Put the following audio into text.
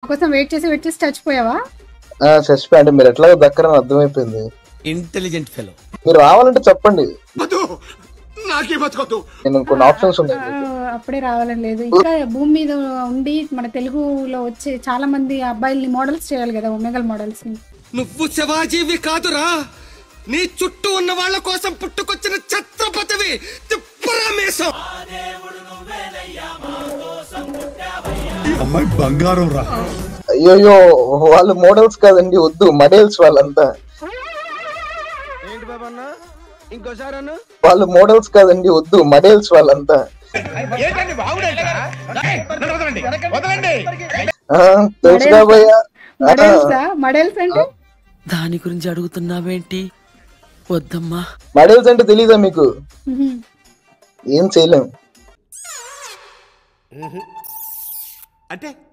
కోసం వెయిట్ చేసి వెయిట్ చేసి చచ్చిపోయావా చచ్చిపోయి అంటే మీరు ఎట్లా దక్కరని అర్థమైపోయింది ఇంటెలిజెంట్ ఫెలో మీరు రావాలంటే చెప్పండి నాకే బతకొద్దు నేను కొన్ని ఆప్షన్స్ ఉన్నాయి ఆ, అప్పుడే రావాలని లేదు ఇంకా భూమి మీద ఉండి మన తెలుగులో వచ్చే చాలా మంది అబ్బాయిల్ని మోడల్స్ చేయాలి కదా ఒమేగల్ మోడల్స్ ని నువ్వు శివాజీవి కాదురా నీ చుట్టూ ఉన్న వాళ్ళ కోసం పుట్టుకొచ్చిన ఛత్రపతివి తిప్పరామేశం అమ్మాయి బంగారం రా అయ్యోయ్యో వాళ్ళు మోడల్స్ కాదండి వద్దు మడేల్స్ వాళ్ళంతా ఏంటి బాబన్న ఇంకోసారి అన్న వాళ్ళు మోడల్స్ కాదండి వద్దు మడేల్స్ వాళ్ళంతా ఆ, తెలుసు కాబోయా మడేల్స్ మడేల్స్ అంటే దాని గురించి అడుగుతున్నావేంటి వద్దమ్మా మడేల్స్ అంటే తెలీదా మీకు ఉహు. ఏం చేయలేం అంటే